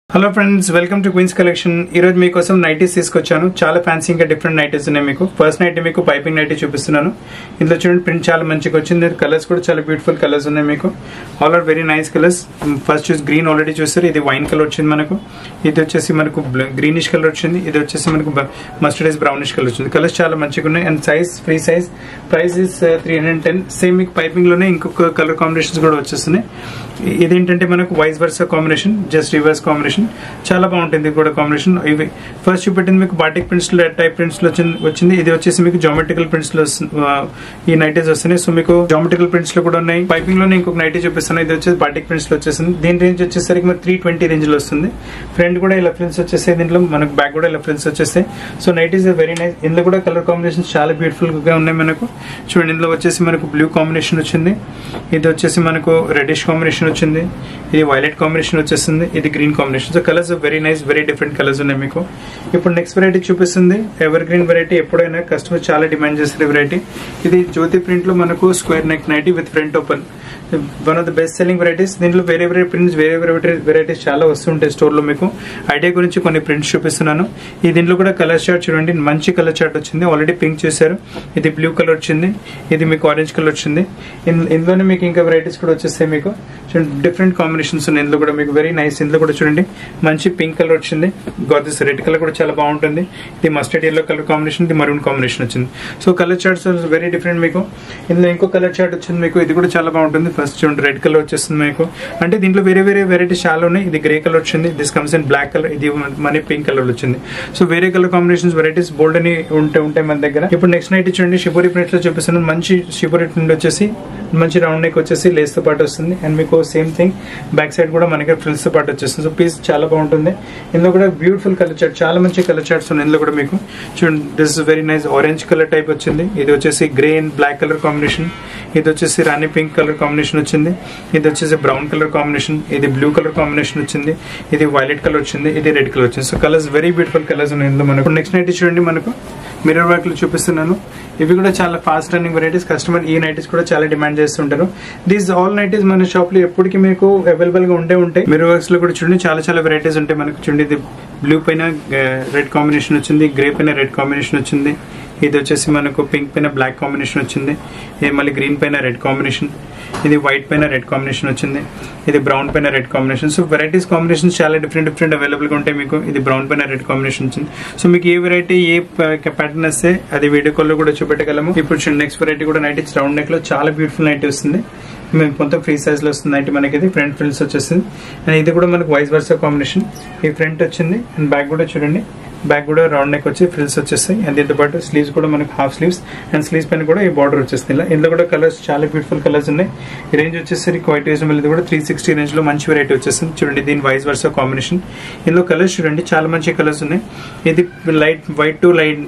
hello friends welcome to Queens Collection ఈ రోజు మీకోసం నైటీస్ తీసుకొచ్చాను చాలా ఫ్యాన్సీ ఇంకా డిఫరెంట్ నైటీస్ ఉన్నాయి మీకు ఫస్ట్ నైట్ మీకు పైపింగ్ నైటీ చూపిస్తున్నాను ఇందులో చూడండి ప్రింట్ చాలా మంచిగా వచ్చింది కలర్స్ కూడా చాలా బ్యూటిఫుల్ కలర్స్ ఉన్నాయి మీకు all are very nice colours first చూసి గ్రీన్ ఆల్రెడీ చూస్తారు ఇది వైన్ కలర్ వచ్చింది మనకు ఇది వచ్చేసి మనకు గ్రీనిష్ కలర్ వచ్చింది ఇది వచ్చేసి మనకు మస్టర్డైజ్ బ్రౌనిష్ కలర్ వచ్చింది కలర్స్ చాలా మంచిగా ఉన్నాయి and size free size price is three hundred ten same మీకు పైపింగ్ లోనే ఇంకొక కలర్ కాంబినేషన్స్ కూడా వచ్చేస్తున్నాయి ఇదేంటంటే మనకు vice versa combination just reverse combination చాలా బాగుంటుంది ఇది కూడా కాంబినేషన్ ఇవి ఫస్ట్ చూపెట్టింది మీకు బాటిక్ ప్రింట్స్ లో టైప్ ప్రింట్స్ లో వచ్చింది వచ్చింది ఇది వచ్చేసి మీకు జామెట్రికల్ ప్రింట్స్ లో వస్తు- ఆ, ఈ నైటీస్ వస్తున్నాయి సో మీకు జామెట్రికల్ ప్రింట్స్ లో కూడా ఉన్నాయి పైపింగ్ లోనే ఇంకొక నైటీ చూపిస్తున్నాను ఇది వచ్చేసి బాటిక్ ప్రింట్స్ లో వచ్చేసింది దీని రేంజ్ వచ్చేసరికి మరి త్రీ ట్వంటీ రేంజ్ లో వస్తుంది ఫ్రంట్ కూడా ఇలా ప్రింట్స్ వచ్చేసాయి దీంట్లో మనకు బ్యాక్ కూడా ఇలా ప్రింట్స్ వచ్చేస్తాయి సో నైటీస్ వెరీ నైస్ ఇందులో కూడా కలర్ కాంబినేషన్స్ చాలా బ్యూటిఫుల్ గా ఉన్నాయి మనకు చూడండి ఇందులో వచ్చేసి మనకు బ్లూ కాంబినేషన్ వచ్చింది ఇది వచ్చేసి మనకు రెడిష్ కాంబినేషన్ వచ్చింది ఇది వైలెట్ కాంబినేషన్ వచ్చేసింది ఇది green combination so colours very nice very different colours ఉన్నాయి మీకు ఇప్పుడు నెక్స్ట్ వెరైటీ చూపిస్తుంది ఎవర్ గ్రీన్ వెరైటీ ఎప్పుడైనా కస్టమర్ చాలా డిమాండ్ చేసే వెరైటీ ఇది జ్యోతి ప్రింట్ లో మనకు square neck nighty with front open one of the best selling varieties దీంట్లో వేరే వేరే ప్రింట్స్ వేరే వేరే వెరైటీస్ చాలా వస్తుంటాయి స్టోర్ లో మీకు ఐడియా గురించి కొన్ని ప్రింట్స్ చూపిస్తున్నాను ఈ దీంట్లో కూడా కలర్ చార్ట్ చూడండి మంచి కలర్ చార్ట్ వచ్చింది ఆల్రెడీ పింక్ చూసారు ఇది బ్లూ కలర్ వచ్చింది ఇది మీకు ఆరెంజ్ కలర్ వచ్చింది ఇన్- ఇందులోనే మీకు ఇంకా వెరైటీస్ కూడా వచ్చేస్తాయి మీకు చూడండి డిఫరెంట్ కాంబినేషన్స్ ఉన్నాయి ఇందులో కూడా మీకు వెరీ నైస్ ఇందులో కూడా చూడండి మంచి పింక్ కలర్ వచ్చింది గాట్ దిస్ రెడ్ కలర్ కూడా చాలా బాగుంటుంది ఇది మస్టర్డ్ ఎల్లో కలర్ కాంబినేషన్ ఇది మరూన్ కాంబినేషన్ వచ్చింది so colour charts very different మీకు ఇందులో ఇంకో కలర్ చార్ట్ వచ్చింది మీకు ఇది కూడా చాలా బాగుంటుంది ఫస్ట్ చూడండి రెడ్ కలర్ వచ్చేస్తుంది మీకు అంటే దీంట్లో వేరే వేరే వెరైటీస్ చాలా ఉన్నాయి ఇది గ్రే కలర్ వచ్చింది this comes in black colour ఇది మనీ పింక్ కలర్ వచ్చింది సో వేరే కలర్ కాంబినేషన్స్ వెరైటీస్ బోల్డ్ అని ఉంటే ఉంటాయి మన దగ్గర ఇప్పుడు నెక్స్ట్ నైట్ చూడండి షిబోరి ప్రింట్స్ లో చూపిస్తున్నాను మంచి షిబోరి ప్రింట్ వచ్చేసి మంచి రౌండ్ నెక్ వచ్చేసి లేస్ తో పాటు వస్తుంది అండ్ మీకు సేమ్ థింగ్ బ్యాక్ సైడ్ కూడా మనకి ఫ్రిల్స్ తో పాటు వచ్చేస్తుంది సో పీస్ చాలా బాగుంటుంది ఇందులో కూడా బ్యూటిఫుల్ కలర్ చార్ట్ చాలా మంచి కలర్ చార్ట్స్ ఉన్నాయి ఇందులో కూడా మీకు చూడండి this is very nice orange colour type వచ్చింది ఇది వచ్చేసి grey and black colour combination ఇది వచ్చేసి రాణి పింక్ కలర్ కాంబినేషన్ వచ్చింది ఇది వచ్చేసి బ్రౌన్ కలర్ కాంబినేషన్ ఇది బ్లూ కలర్ కాంబినేషన్ వచ్చింది ఇది వైలెట్ కలర్ వచ్చింది ఇది రెడ్ కలర్ వచ్చింది so colours very beautiful colours ఉన్నాయి ఇందులో మనకు నెక్స్ట్ నైట్ చూడండి మనకు మిర్రర్ వర్క్ లో చూపిస్తున్నాను ఇవి కూడా చాలా ఫాస్ట్ రన్నింగ్ వెరైటీస్ కస్టమర్ ఈ నైటీస్ కూడా చాలా డిమాండ్ చేస్తుంటారు దీస్ ఆల్ నైటీస్ మన షాప్ లో ఎప్పటికీ మీకు అవైలబుల్ గా ఉండే ఉంటాయి మిర్రర్ వర్క్స్ లో కూడా చూడండి చాలా చాలా వెరైటీస్ ఉంటాయి మనకు చూడండి ఇది బ్లూ పైన రెడ్ కాంబినేషన్ వచ్చింది గ్రే పైన రెడ్ కాంబినేషన్ వచ్చింది ఇది వచ్చేసి మనకు పింక్ పైన బ్లాక్ కాంబినేషన్ వచ్చింది ఇది మళ్ళీ గ్రీన్ పైన రెడ్ కాంబినేషన్ ఇది వైట్ పైన రెడ్ కాంబినేషన్ వచ్చింది ఇది బ్రౌన్ పైన red combination so varieties combinations చాలా డిఫరెంట్ డిఫరెంట్ అవైలబుల్ గా ఉంటాయి మీకు ఇది బ్రౌన్ పైన రెడ్ కాంబినేషన్ వచ్చింది సో మీకు ఏ వెరైటీ ఏ ప్యాటర్న్ వస్తే అది వీడియో కాల్ లో కూడా చూపెట్టగలము ఇప్పుడు నెక్స్ట్ వెరైటీ కూడా నైట్ రౌండ్ నెక్ లో చాలా బ్యూటిఫుల్ నైట్ వస్తుంది మీకు మొత్తం ఫ్రీ సైజ్ లో వస్తుంది నైట్ మనకి ఇది ఫ్రంట్ ఫ్రిల్స్ వచ్చేసింది అండ్ ఇది కూడా మనకు వైస్ వర్సా కాంబినేషన్ ఈ ఫ్రంట్ వచ్చింది అండ్ బ్యాక్ కూడా చూడండి బ్యాక్ కూడా రౌండ్ నెక్ వచ్చి ఫ్రిల్స్ వచ్చేస్తాయి అండ్ దీంతో పాటు స్లీవ్స్ కూడా మనకు హాఫ్ స్లీవ్స్ అండ్ స్లీవ్స్ పైన కూడా ఈ బార్డర్ వచ్చేస్తుంది ఇలా ఇందులో కూడా కలర్స్ చాలా బ్యూటిఫుల్ కలర్స్ ఉన్నాయి ఈ రేంజ్ వచ్చేసరికి క్వైట్ రీజనబుల్ ఇది కూడా త్రీ సిక్స్టీ రేంజ్ లో మంచి వెరైటీ వచ్చేస్తుంది చూడండి దీని వైస్ వర్సా కాంబినేషన్ ఇందులో కలర్స్ చూడండి చాలా మంచి కలర్స్ ఉన్నాయి ఇది light white to light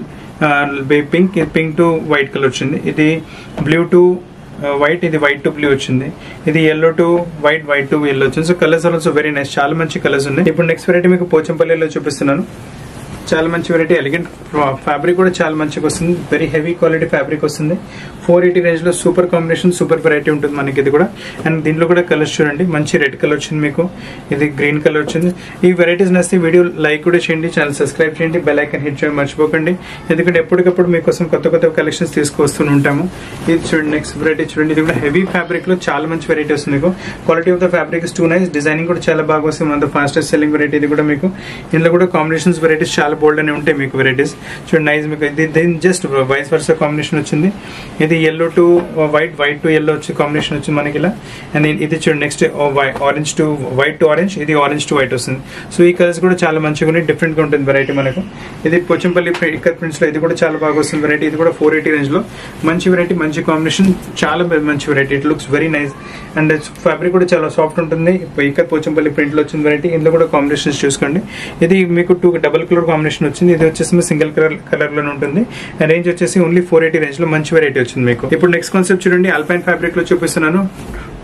pink pink to white colour వచ్చింది ఇది బ్లూ టు వైట్ ఇది వైట్ టు బ్లూ వచ్చింది ఇది yellow to white white to yellow వచ్చింది so colours also very nice చాలా మంచి కలర్స్ ఉన్నాయి ఇప్పుడు నెక్స్ట్ వెరైటీ మీకు పోచంపల్లిలో చూపిస్తున్నాను చాలా మంచి వెరైటీ ఎలిగెంట్ ఫ్యాబ్రిక్ కూడా చాలా మంచిగా వస్తుంది వెరీ హెవీ క్వాలిటీ ఫ్యాబ్రిక్ వస్తుంది ఫోర్ ఎయిటీ రేంజ్ లో సూపర్ కాంబినేషన్ సూపర్ వెరైటీ ఉంటుంది మనకి ఇది కూడా అండ్ దీంట్లో కూడా కలర్స్ చూడండి మంచి రెడ్ కలర్ వచ్చింది మీకు ఇది గ్రీన్ కలర్ వచ్చింది ఈ వెరైటీస్ నచ్చితే వీడియో లైక్ కూడా చేయండి ఛానల్ సబ్స్క్రైబ్ చేయండి బెల్ ఐకన్ హిట్ చేయడం మర్చిపోకండి ఎందుకంటే ఎప్పటికప్పుడు మీకోసం కొత్త కొత్త కలెక్షన్స్ తీసుకొస్తూనే ఉంటాము ఇది చూడండి నెక్స్ట్ వెరైటీ చూడండి ఇది కూడా హెవీ ఫ్యాబ్రిక్ లో చాలా మంచి వెరైటీ వస్తుంది మీకు quality of the fabric is too nice designing కూడా చాలా బాగా వస్తుంది మన ఫాస్టెస్ట్ సెల్లింగ్ వెరైటీ ఇది కూడా మీకు ఇందులో కూడా కాంబినేషన్స్ వెరైటీస్ చాలా బోల్డ్ అని ఉంటాయి మీకు వెరైటీస్ చూడండి నైస్ మీకు ఇది దీని జస్ట్ వైస్ వర్సా కాంబినేషన్ వచ్చింది ఇది yellow to white white to yellow వచ్చి కాంబినేషన్ వచ్చింది మనకి ఇలా అండ్ ఇది చూడండి next orange to white to orange ఇది ఆరెంజ్ టు వైట్ వస్తుంది సో ఈ కలర్స్ కూడా చాలా మంచిగా ఉన్నాయి డిఫరెంట్ గా ఉంటుంది వెరైటీ మనకు ఇది పోచంపల్లి ఇక్కత్ ప్రింట్స్ లో ఇది కూడా చాలా బాగా వస్తుంది వెరైటీ ఇది కూడా ఫోర్ ఎయిటీ రేంజ్ లో మంచి వెరైటీ మంచి కాంబినేషన్ చాలా బె- మంచి variety it looks very nice and fabric కూడా చాలా సాఫ్ట్ ఉంటుంది ఇక్కత్ పోచంపల్లి ప్రింట్ లో వచ్చిన వెరైటీ ఇందులో కూడా కాంబినేషన్స్ చూసుకోండి ఇది మీకు టూ డబల్ కలర్ కాంబినేషన్ వచ్చింది ఇది వచ్చేసి సింగిల్ కలర్ కలర్ లో ఉంటుంది రేంజ్ వచ్చేసి ఓన్లీ ఫోర్ ఎయిటీ రేంజ్ లో మంచి వెరైటీ వచ్చింది మీకు ఇప్పుడు నెక్స్ట్ కాన్సెప్ట్ చూడండి అల్పైన్ ఫ్యాబ్రిక్ లో చూపిస్తున్నాను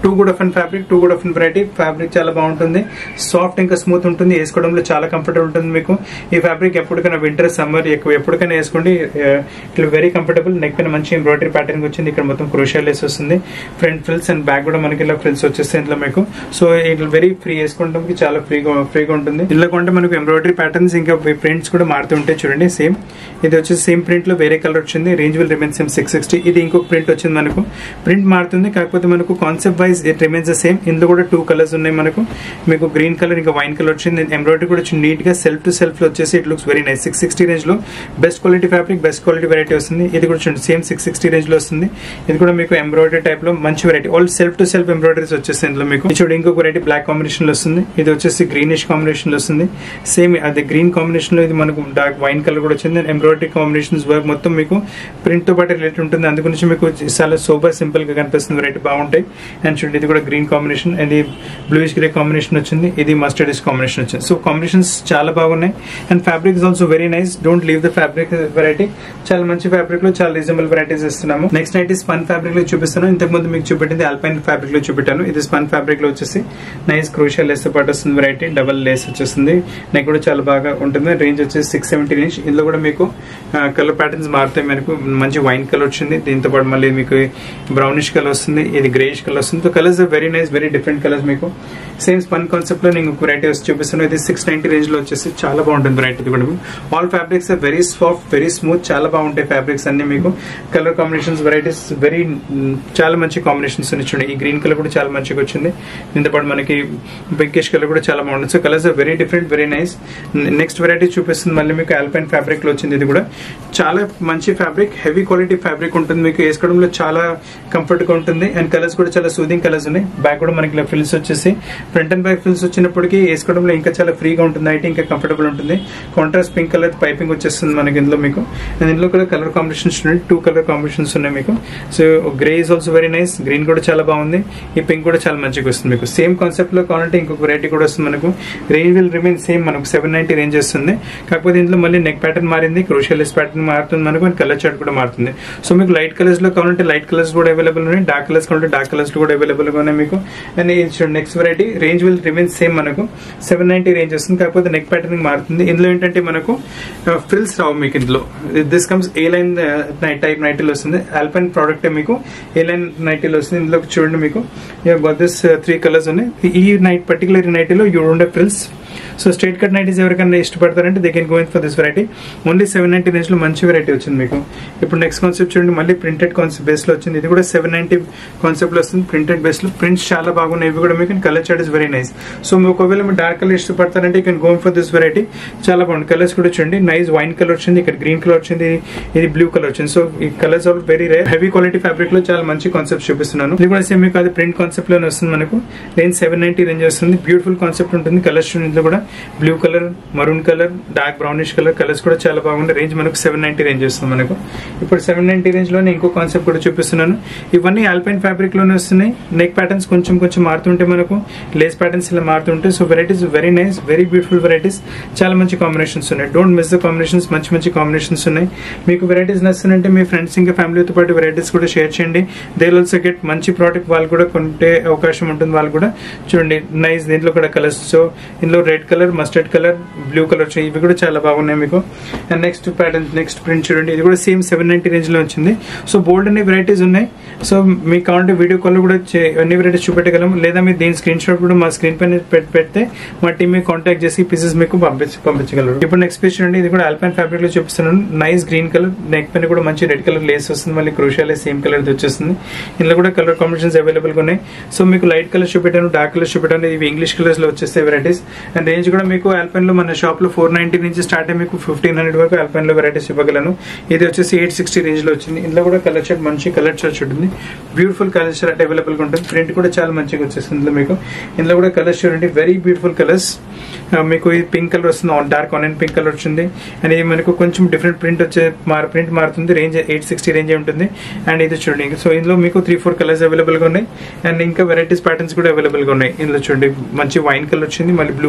too good of and fabric too good of and variety fabric చాలా బాగుంటుంది సాఫ్ట్ ఇంకా స్మూత్ ఉంటుంది వేసుకోవడంలో చాలా కంఫర్టబుల్ ఉంటుంది మీకు ఈ ఫ్యాబ్రిక్ ఎప్పటికైనా వింటర్ సమ్మర్ ఎక్కువ ఎప్పటికైనా వేసుకోండి ఇట్లా వెరీ కంఫర్టబుల్ నెక్ పైన మంచి ఎంబ్రాయిడరీ ప్యాటర్న్ వచ్చింది ఇక్కడ మొత్తం క్రోషియల్ లేస్ వస్తుంది ఫ్రంట్ ఫ్రిల్స్ అండ్ బ్యాక్ కూడా మనకి ఇలా ఫ్రిల్స్ వచ్చేస్తాయి ఇందులో మీకు సో ఇట్లా వెరీ ఫ్రీ వేసుకోవడానికి చాలా ఫ్రీగా ఫ్రీగా ఉంటుంది ఇందులో కొంటే మనకు ఎంబ్రాయిడరీ ప్యాటర్న్స్ ఇంకా ప్రింట్స్ కూడా మారుతూ ఉంటాయి చూడండి సేమ్ ఇది వచ్చేసి సేమ్ ప్రింట్ లో వేరే కలర్ వచ్చింది range will remain same six sixty ఇది ఇంకొక ప్రింట్ వచ్చింది మనకు ప్రింట్ మారుతుంది కాకపోతే మనకు concept wise it remains the same ఇందులో కూడా టూ కలర్స్ ఉన్నాయి మనకు మీకు గ్రీన్ కలర్ ఇంకా వైన్ కలర్ వచ్చింది ఎంబ్రాయిడరీ కూడా నీట్ గా సెల్ఫ్ టు సెల్ఫ్ లో వచ్చేసి it looks very nice six sixty range లో best quality fabric best quality variety వస్తుంది ఇది కూడా చూడండి సేమ్ సిక్స్ సిక్స్టీ రేంజ్ లో వస్తుంది ఇది కూడా మీకు ఎంబ్రాయిడరీ టైప్ లో మంచి variety all self to self embroideries వచ్చేసి ఇందులో మీకు ఇది చూడండి ఇంకొక వెరైటీ బ్లాక్ కాంబినేషన్ లో వస్తుంది ఇది వచ్చేసి గ్రీనిష్ కాంబినేషన్ లో వస్తుంది సేమ్ అదే గ్రీన్ కాంబినేషన్ లో ఇది మనకు డార్క్ వైన్ కలర్ కూడా వచ్చింది ఎంబ్రాయిడరీ కాంబినేషన్స్ వర్క్ మొత్తం మీకు ప్రింట్ తో పాటు రిలేటెడ్ ఉంటుంది అందుగురించి మీకు చాలా సూపర్ సింపుల్ గా కనిపిస్తుంది వెరైటీ బాగుంటాయి అండ్ చూడండి ఇది కూడా గ్రీన్ కాంబినేషన్ ఇది బ్లూయిష్ గ్రే కాంబినేషన్ వచ్చింది ఇది మస్టర్డ్ కాంబినేషన్ వచ్చింది సో కాంబినేషన్స్ చాలా బాగున్నాయి and fabric is also very nice don't leave the fabric variety చాలా మంచి ఫ్యాబ్రిక్ లో చాలా రీజనబుల్ వెరైటీస్ ఇస్తున్నాము నెక్స్ట్ నైట్ స్పన్ ఫ్యాబ్రిక్ లో చూపిస్తాను ఇంతకు ముందు మీకు చూపెట్టింది ఆల్పైన్ ఫ్యాబ్రిక్ లో చూపెట్టాను ఇది స్పన్ ఫ్యాబ్రిక్ లో వచ్చేసి నైస్ క్రూషియల్ లేస్ తో పాటు వస్తుంది వెరైటీ డబల్ లేస్ వచ్చేస్తుంది నెక్ కూడా చాలా బాగా ఉంటుంది రేంజ్ వచ్చేసి సిక్స్ సెవెంటీ రేంజ్ ఇందులో కూడా మీకు కలర్ ప్యాటర్న్స్ మారుతాయి మనకు మంచి వైన్ కలర్ వచ్చింది దీంతో పాటు మళ్ళీ మీకు బ్రౌనిష్ కలర్ వస్తుంది ఇది గ్రేష్ కలర్ వస్తుంది so colours very nice very different colours మీకు సేమ్ స్పన్ కాన్సెప్ట్ లో నేను వెరైటీ వచ్చి చూపిస్తాను ఇది సిక్స్ నైన్టీ రేంజ్ లో వచ్చేసి చాలా బాగుంటుంది వెరైటీ ఇది కూడా all fabrics very soft very smooth చాలా బాగుంటాయి ఫ్యాబ్రిక్స్ అన్ని మీకు కలర్ కాంబినేషన్స్ వెరైటీస్ వెరీ చాలా మంచి కాంబినేషన్స్ చూడండి ఈ గ్రీన్ కలర్ కూడా చాలా మంచిగా వచ్చింది దీంతో పాటు మనకి పింకిష్ కలర్ కూడా చాలా బాగుంటుంది so colours very different very nice next variety చూపిస్తుంది మళ్ళీ మీకు ఆల్పైన్ ఫ్యాబ్రిక్ లో వచ్చింది ఇది కూడా చాలా మంచి ఫ్యాబ్రిక్ హెవీ క్వాలిటీ ఫ్యాబ్రిక్ ఉంటుంది మీకు వేసుకోవడంలో చాలా కంఫర్ట్ గా ఉంటుంది అండ్ కలర్స్ కూడా చాలా సూదింగ్ కలర్స్ ఉన్నాయి బ్యాక్ కూడా మనకి ఇలా ఫిల్స్ వచ్చేసి ఫ్రంట్ అండ్ బ్యాక్ ఫిల్స్ వచ్చినప్పటికీ వేసుకోవడంలో ఇంకా చాలా ఫ్రీగా ఉంటుంది అయితే ఇంకా కంఫర్టబుల్ ఉంటుంది కాంట్రాస్ట్ పింక్ కలర్ పైపింగ్ వచ్చేస్తుంది మనకి ఇందులో మీకు అండ్ ఇందులో కూడా కలర్ కాంబినేషన్స్ ఉన్నాయి టూ కలర్ కాంబినేషన్స్ ఉన్నాయి మీకు so grey is also very nice green కూడా చాలా బాగుంది ఈ పింక్ కూడా చాలా మంచిగా వస్తుంది మీకు సేమ్ కాన్సెప్ట్ లో కావాలంటే ఇంకొక వెరైటీ కూడా వస్తుంది మనకు రేంజ్ విల్ రిమైన్ సేమ్ మనకు సెవెన్ నైన్టీ రేంజ్ వస్తుంది కాకపోతే ఇందులో మళ్ళీ నెక్ ప్యాటర్న్ మారింది క్రూషియలిస్ ప్యాటర్న్ మారుతుంది మనకు అండ్ కలర్ చార్ట్ కూడా మారుతుంది సో మీకు లైట్ కలర్స్ లో కావాలంటే లైట్ కలర్స్ కూడా అవైలబుల్ ఉన్నాయి డార్క్ కలర్స్ కావాలంటే డార్క్ కలర్స్ కూడా అవైలబుల్ గా ఉన్నాయి మీకు and next variety range will remain same మనకు సెవెన్ నైన్టీ రేంజ్ వస్తుంది కాకపోతే నెక్ ప్యాటర్న్ మారుతుంది ఇందులో ఏంటంటే మనకు ఫ్రిల్స్ రావు మీకు ఇందులో this comes A line night type నైటీలో వస్తుంది ఆల్పైన్ ప్రోడక్ట్ మీకు ఏ లైన్ నైటీలో వస్తుంది ఇందులో చూడండి మీకు దిస్ త్రీ కలర్స్ ఉన్నాయి ఈ నైట్ పర్టికులర్ నైటీలో యూ ఉండే frills so straight cut nighties ఎవరికైనా ఇష్టపడతారంటే they can go in for this variety only seven ninety range లో మంచి వెరైటీ వచ్చింది మీకు ఇప్పుడు నెక్స్ట్ కాన్సెప్ట్ చూడండి మళ్ళీ ప్రింటెడ్ కాన్సెప్ట్ బేస్ లో వచ్చింది ఇది కూడా సెవెన్ నైన్టీ కాన్సెప్ట్ లో వస్తుంది ప్రింటెడ్ బేస్ లో ప్రింట్స్ చాలా బాగున్నాయి ఇవి కూడా మీకు colour chart is very nice so మీకు ఒకవేళ మీరు డార్క్ కలర్ ఇష్టపడతారంటే you can go in for this variety చాలా బాగుంది కలర్స్ కూడా చూడండి నైస్ వైన్ కలర్ వచ్చింది ఇక్కడ గ్రీన్ కలర్ వచ్చింది ఇది బ్లూ కలర్ వచ్చింది సో ఈ colours all very rare heavy quality fabric లో చాలా మంచి కాన్సెప్ట్ చూపిస్తున్నాను ఇది కూడా సేమ్ మీకు అది ప్రింట్ కాన్సెప్ట్ లోనే వస్తుంది మనకు రేంజ్ సెవెన్ నైన్టీ రేంజ్ వస్తుంది బ్యూటిఫుల్ కాన్సెప్ట్ ఉంటుంది కలర్స్ ఇందులో కూడా blue colour maroon colour dark brownish colour colours కూడా చాలా బాగుంది రేంజ్ మనకు సెవెన్ నైన్టీ రేంజ్ వస్తుంది మనకు ఇప్పుడు సెవెన్ నైన్టీ రేంజ్ లోనే ఇంకో కాన్సెప్ట్ కూడా చూపిస్తున్నాను ఇవన్నీ ఆల్పైన్ ఫ్యాబ్రిక్ లోనే వస్తున్నాయి నెక్ ప్యాటర్న్స్ కొంచెం కొంచెం మారుతుంటే మనకు లేస్ ప్యాటర్న్స్ ఇలా మారుతుంటాయి so varieties very nice very beautiful varieties చాలా మంచి కాంబినేషన్స్ ఉన్నాయి డోంట్ మిస్ ద కాంబినేషన్స్ మంచి మంచి కాంబినేషన్స్ ఉన్నాయి మీకు వెరైటీస్ నచ్చుతుంటే మీ ఫ్రెండ్స్ ఇంకా ఫ్యామిలీతో పాటు వెరైటీస్ కూడా షేర్ చేయండి దే ఆల్సో గెట్ మంచి ప్రోడక్ట్ వాళ్ళు కూడా కొంటే అవకాశం ఉంటుంది వాళ్ళు కూడా చూడండి నైస్ దీంట్లో కూడా కలర్స్ సో ఇందులో red colour mustard colour blue colour ఇవి కూడా చాలా బాగున్నాయి మీకు and next pattern next print చూడండి ఇది కూడా సేమ్ సెవెన్ నైన్టీ రేంజ్ లో వచ్చింది సో బోల్డ్ అనే వెరైటీస్ ఉన్నాయి సో మీకు కావాలంటే వీడియో కాల్ కూడా చే- అన్ని వెరైటీస్ చూపెట్టగలం లేదా మీరు దీని స్క్రీన్ షాట్ కూడా మా స్క్రీన్ పైన పెట్- పెడితే మా టీమ్ మీకు కాంటాక్ట్ చేసి పీసెస్ మీకు పంపించి పంపించగలరు ఇప్పుడు నెక్స్ట్ పీస్ చూడండి ఇది కూడా ఆల్పైన్ ఫ్యాబ్రిక్ లో చూపిస్తున్నాను నైస్ గ్రీన్ కలర్ నెక్ పైన కూడా మంచి రెడ్ కలర్ లేస్ వస్తుంది మళ్ళీ క్రూషియల్ సేమ్ కలర్ వచ్చేస్తుంది ఇందులో కూడా కలర్ కాంబినేషన్స్ అవైలబుల్ గా ఉన్నాయి సో మీకు లైట్ కలర్ చూపెట్టాను డార్క్ కలర్ చూపెట్టాను ఇవి ఇంగ్లీష్ కలర్స్ లో వచ్చేస్తాయి వెరైటీస్ అండ్ రేంజ్ కూడా మీకు ఆల్పైన్ లో మన షాప్ లో ఫోర్ నైన్టీ నుంచి స్టార్ట్ అయ్యి మీకు ఫిఫ్టీన్ హండ్రెడ్ వరకు ఆల్పైన్ లో వెరైటీస్ ఇవ్వగలను ఇది వచ్చేసి ఎయిట్ సిక్స్టీ రేంజ్ లో వచ్చింది ఇందులో కూడా కలర్ షర్ట్ మంచి కలర్ షర్ట్ ఉంటుంది బ్యూటిఫుల్ కలర్ షర్ట్ అవైలబుల్ గా ఉంటుంది ప్రింట్ కూడా చాలా మంచిగా వచ్చేస్తుంది ఇందులో మీకు ఇందులో కూడా కలర్స్ చూడండి వెరీ బ్యూటిఫుల్ కలర్స్ మీకు ఇది పింక్ కలర్ వస్తుంది డార్క్ ఆనియన్ పింక్ కలర్ వచ్చింది అండ్ ఇది మనకు కొంచెం డిఫరెంట్ ప్రింట్ వచ్చే మార్ ప్రింట్ మారుతుంది రేంజ్ ఎయిట్ సిక్స్టీ రేంజ్ ఉంటుంది అండ్ ఇది చూడండి సో ఇందులో మీకు త్రీ ఫోర్ కలర్స్ అవైలబుల్ గా ఉన్నాయి అండ్ ఇంకా వెరైటీస్ ప్యాటర్న్స్ కూడా అవైలబుల్ గా ఉన్నాయి ఇందులో చూడండి మంచి వైన్ కలర్ వచ్చింది మళ్ళీ బ్లూ కలర్ కూడా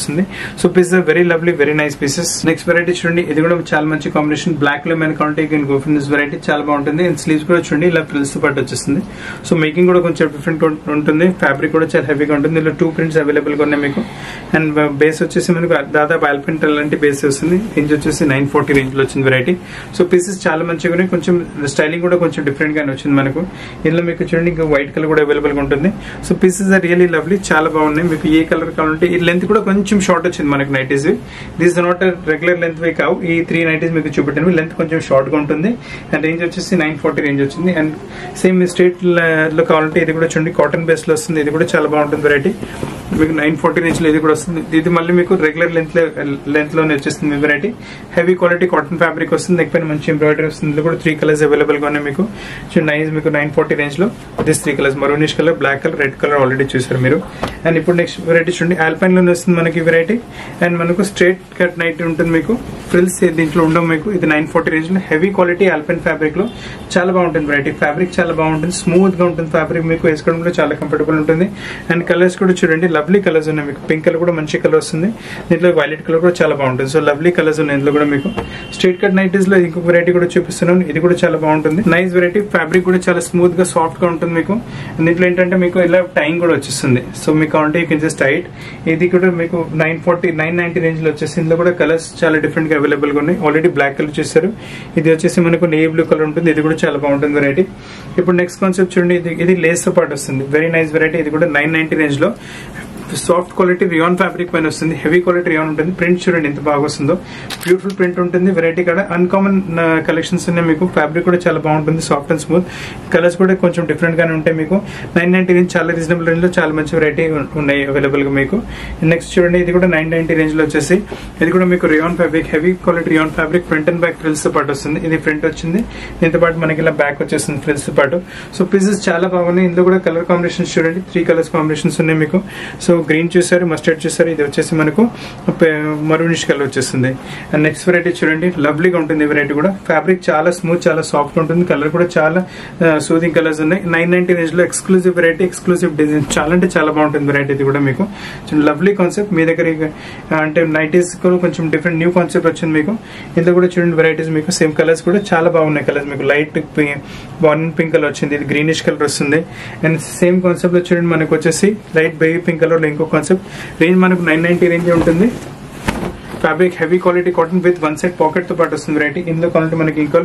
వస్తుంది so piece very lovely very nice pieces next variety చూడండి ఇది కూడా చాలా మంచి కాంబినేషన్ బ్లాక్ లో మన కౌంటే can go for this variety చాలా బాగుంటుంది అండ్ స్లీవ్స్ కూడా చూడండి ఇలా ఫ్రిల్స్ తో పాటు వచ్చేస్తుంది సో మేకింగ్ కూడా కొంచెం డిఫరెంట్ ఉంటుంది ఫ్యాబ్రిక్ కూడా చాలా హెవీగా ఉంటుంది ఇలా టూ ప్రింట్స్ అవైలబుల్ గా ఉన్నాయి మీకు అండ్ బేస్ వచ్చేసి మనకు దాదాపు ఆల్పిన్ లాంటి బేస్ వస్తుంది రేంజ్ వచ్చేసి నైన్ ఫార్టీ రేంజ్ లో వచ్చింది వెరైటీ సో పీసెస్ చాలా మంచిగా ఉన్నాయి కొంచెం స్టైలింగ్ కూడా కొంచెం డిఫరెంట్ గానే వచ్చింది మనకు ఇందులో మీకు చూడండి ఇంకా వైట్ కలర్ కూడా అవైలబుల్ గా ఉంటుంది so pieces are really lovely చాలా బాగున్నాయి మీకు ఏ కలర్ కావాలంటే ఈ లెంత్ కూడా కొంచెం షార్ట్ వచ్చింది మనకు nighties this not regular length way కావు ఈ త్రీ నైటీస్ మీకు చూపెట్టాను లెంత్ కొంచెం షార్ట్ గా ఉంటుంది అండ్ రేంజ్ వచ్చేసి నైన్ ఫార్టీ రేంజ్ వచ్చింది అండ్ సేమ్ స్ట్రేట్ లో కావాలంటే ఇది కూడా చూడండి కాటన్ బేస్ లో వస్తుంది ఇది కూడా చాలా బాగుంటుంది వెరైటీ మీకు నైన్ ఫార్టీ రేంజ్ లో ఇది కూడా వస్తుంది ఇది మళ్ళీ మీకు రెగ్యులర్ లెంత్ లెంత్ లోనే వచ్చేస్తుంది variety heavy quality cotton fabric వస్తుంది నెక్ పైన మంచి ఎంబ్రాయిడరీ వస్తుంది ఇందులో కూడా త్రీ కలర్స్ అవైలబుల్ గా ఉన్నాయి మీకు నైన్ మీకు నైన్ ఫార్టీ రేంజ్ లో this three colours maroonish colour black colour red colour already చూసారు మీరు అండ్ ఇప్పుడు నెక్స్ట్ వెరైటీ చూడండి ఆల్పైన్ లోనే వస్తుంది మనకి వెరైటీ అండ్ మనకు స్ట్రేట్ కట్ నైట్ ఉంటుంది మీకు ఫ్రిల్స్ దీంట్లో ఉండవు మీకు ఇది నైన్ ఫార్టీ రేంజ్ లో హెవీ క్వాలిటీ ఆల్పైన్ ఫ్యాబ్రిక్ లో చాలా బాగుంటుంది వెరైటీ ఫ్యాబ్రిక్ చాలా బాగుంటుంది స్మూత్ గా ఉంటుంది ఫ్యాబ్రిక్ మీకు వేసుకోవడంలో చాలా కంఫర్టబుల్ ఉంటుంది అండ్ కలర్స్ కూడా చూడండి లవ్లీ కలర్స్ ఉన్నాయి మీకు పింక్ కలర్ కూడా మంచి కలర్ వస్తుంది దీంట్లో వైలెట్ కలర్ కూడా చాలా బాగుంటుంది సో లవ్లీ కలర్స్ ఉన్నాయి ఇందులో కూడా మీకు స్ట్రేట్ కట్ నైటీస్ లో ఇంకొక వెరైటీ కూడా చూపిస్తున్నాను ఇది కూడా చాలా బాగుంటుంది నైస్ వెరైటీ ఫ్యాబ్రిక్ కూడా చాలా స్మూత్ గా సాఫ్ట్ గా ఉంటుంది మీకు దీంట్లో ఏంటంటే మీకు ఇలా టైం కూడా వచ్చేస్తుంది సో మీకు కావాలంటే యూ కెన్ జస్ట్ టైట్ ఇది కూడా మీకు nine forty nine ninety range లో వచ్చేసి ఇందులో కూడా కలర్స్ చాలా డిఫరెంట్ గా అవైలబుల్ గా ఉన్నాయి ఆల్రెడీ బ్లాక్ కలర్ చూస్తారు ఇది వచ్చేసి మనకు నేవీ బ్లూ కలర్ ఉంటుంది ఇది కూడా చాలా బాగుంటుంది వెరైటీ ఇప్పుడు నెక్స్ట్ కాన్సెప్ట్ చూడండి ఇది ఇది లేస్ తో పాటు వస్తుంది వెరీ నైస్ వెరైటీ ఇది కూడా నైన్ నైన్టీ రేంజ్ లో సాఫ్ట్ క్వాలిటీ రియాన్ ఫ్యాబ్రిక్ పైన వస్తుంది హెవీ క్వాలిటీ రియాన్ ఉంటుంది ప్రింట్ చూడండి ఎంత బాగా వస్తుందో బ్యూటిఫుల్ ప్రింట్ ఉంటుంది వెరైటీ కూడా అన్కామన్ కలెక్షన్స్ ఉన్నాయి మీకు ఫ్యాబ్రిక్ కూడా చాలా బాగుంటుంది సాఫ్ట్ అండ్ స్మూత్ కలర్స్ కూడా కొంచెం డిఫరెంట్ గానే ఉంటాయి మీకు నైన్ నైన్టీ రేంజ్ చాలా రీజనబుల్ రేంజ్ లో చాలా మంచి వెరైటీ ఉన్నాయి అవైలబుల్ గా మీకు నెక్స్ట్ చూడండి ఇది కూడా నైన్ నైన్టీ రేంజ్ లో వచ్చేసి ఇది కూడా మీకు rayon fabric heavy quality rayon fabric front and back frills తో పాటు వస్తుంది ఇది ఫ్రంట్ వచ్చింది దీంతో పాటు మనకి ఇలా బ్యాక్ వచ్చేస్తుంది ఫ్రిల్స్ తో పాటు సో పీసెస్ చాలా బాగున్నాయి ఇందులో కూడా కలర్ కాంబినేషన్స్ చూడండి త్రీ కలర్స్ కాంబినేషన్స్ ఉన్నాయి మీకు సో గ్రీన్ చూసారు మస్టర్డ్ చూసారు ఇది వచ్చేసి మనకు మరూనిష్ కలర్ వచ్చేస్తుంది అండ్ నెక్స్ట్ వెరైటీ చూడండి లవ్లీగా ఉంటుంది ఈ వెరైటీ కూడా ఫ్యాబ్రిక్ చాలా స్మూత్ చాలా సాఫ్ట్ ఉంటుంది కలర్ కూడా చాలా సూదింగ్ కలర్స్ ఉన్నాయి నైన్ నైన్టీ రేంజ్ లో ఎక్స్క్లూజివ్ వెరైటీ ఎక్స్క్లూజివ్ డిజైన్ చాలా అంటే చాలా బాగుంటుంది వెరైటీ ఇది కూడా మీకు లవ్లీ కాన్సెప్ట్ మీ దగ్గర ఇక, అంటే నైటీస్ కూడా కొంచెం డిఫరెంట్ న్యూ కాన్సెప్ట్ వచ్చింది మీకు ఇందులో కూడా చూడండి వెరైటీస్ మీకు సేమ్ కలర్స్ కూడా చాలా బాగున్నాయి కలర్స్ మీకు లైట్ బార్న్ పింక్ కలర్ వచ్చింది ఇది గ్రీనిష్ కలర్ వస్తుంది అండ్ సేమ్ కాన్సెప్ట్ లో చూడండి మనకు వచ్చేసి లైట్ బేబీ పింక్ కలర్ లో ఇంకో కాన్సెప్ట్ రేంజ్ మనకు నైన్ నైన్టీ రేంజ్ ఉంటుంది fabric heavy quality cotton with one side pocket తో పాటు వస్తుంది వెరైటీ ఇందులో కావాలంటే మనకి ఇంకో